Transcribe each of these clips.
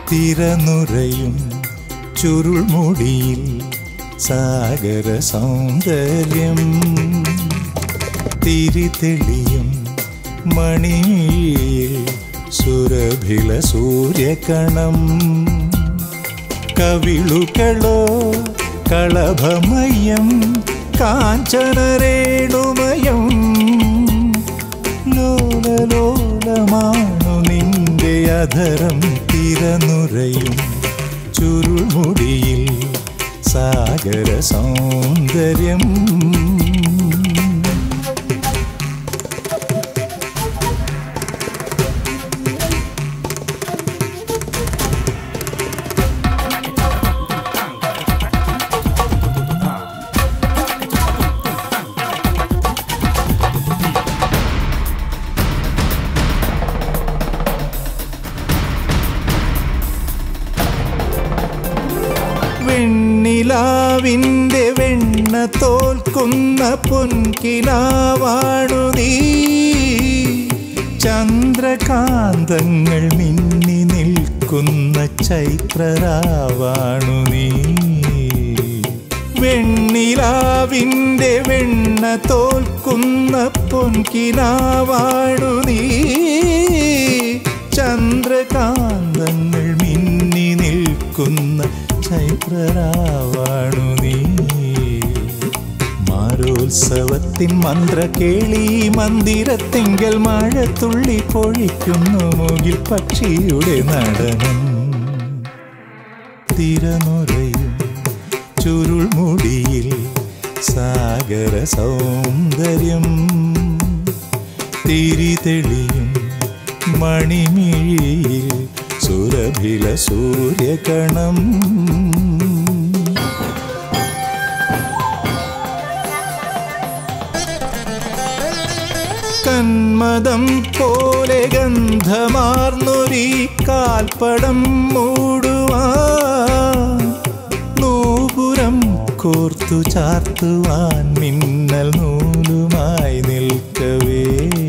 തിരനുറയും ചുരുൾമുടിയിൽ സാഗര സൗന്ദര്യം തിരിതെളിയും മണിയിൽ സുരഭില സൂര്യകണം കവിളുകളോ കളഭമയം കാഞ്ചനരേണുമയം ലോലലോലമാണു നിന്റെ അധരം തിരനുറയും ചുരുൾമുടിയിൽ സാഗര സൗന്ദര്യം വെണ്ണിലാവിൻ്റെ വെണ്ണ തോൽക്കുന്ന പൊൻകിനാവാണു നീ ചന്ദ്രകാന്തങ്ങൾ മിന്നി നിൽക്കുന്ന ചൈത്രരാവാണു നീ വെണ്ണിലാവിൻ്റെ വെണ്ണ തോൽക്കുന്ന പൊൻകിനാവാണു നീ ചന്ദ്രകാന്തങ്ങൾ മിന്നി നിൽക്കുന്ന ചൈത്രരാവാണു നീ മാരോത്സവത്തിൻ മന്ത്രകേളി മന്ദിരത്തിങ്കൽ മഴത്തുള്ളി പൊഴിക്കുന്നു മുകിൽ പക്ഷിയുടെ നടനം തിരനുറയും ചുരുൾമുടിയിൽ സാഗര സൗന്ദര്യം തിരിതെളിയും മണിമിഴിയിൽ സുരഭില സൂര്യകണം കന്മദം പോലെ ഗന്ധമാർന്നൊരീ കാൽപ്പടം മൂടുവാൻ നൂപുരം കോർത്തു ചാർത്തുവാൻ മിന്നൽ നൂലുമായി നിൽക്കവേ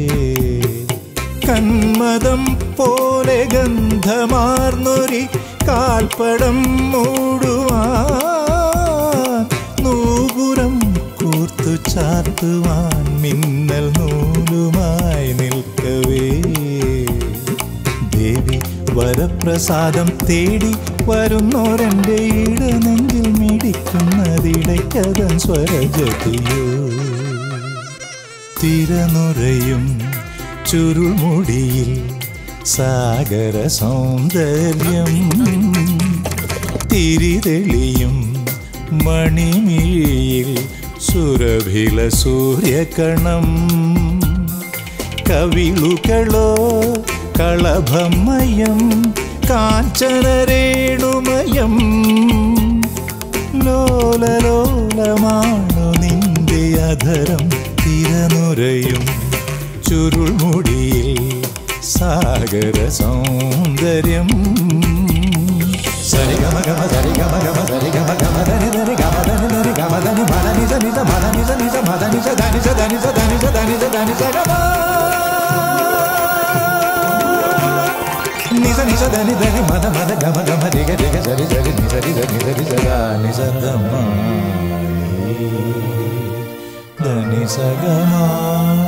കന്മദം പോലെ ഗന്ധമാർന്നൊരി കാൽപ്പടം മൂടുവാൻ നൂപുരം കൂർത്തു ചാർത്തുവാൻ മിന്നൽ നൂലുമായി നിൽക്കവേ ദേവി വരപ്രസാദം തേടി വരുന്നോരെൻ്റെ ഇടനെഞ്ചിൽ മിടിക്കുന്നതിടയ്ക്കതൻ സ്വരജതിയോ തിരനുറയും ചുരുൾമുടിയിൽ സാഗര സൗന്ദര്യം തിരിതെളിയും മണിമിഴിയിൽ സുരഭില സൂര്യകണം കവിളുകളോ കളഭമയം കാഞ്ചനരേണുമയം ലോലലോലമാണു നിന്റെ അധരം തിരനുറയും ചുരുൾമുടിയിൽ സാഗര സൗന്ദര്യം സരിഗമഗമ സരിഗമഗമ സരിഗമഗമ ധനി ധനി ഗമ ധനി ധനി ഗമ ധനി മദ നിസ നിസ മദ നിസ നിസ മദ നിസ ധനി സ ധനി സ ധനി സ ധനി സ ധനി സ ഗമ നിസ നിസ ധനി ധനി മദ മദ ഗമ ഗമ ധിഗ ധിഗ സരി സരി നിസ നിസ നിസ നിസ ധനി സ ഗമ ധനി സ ഗമ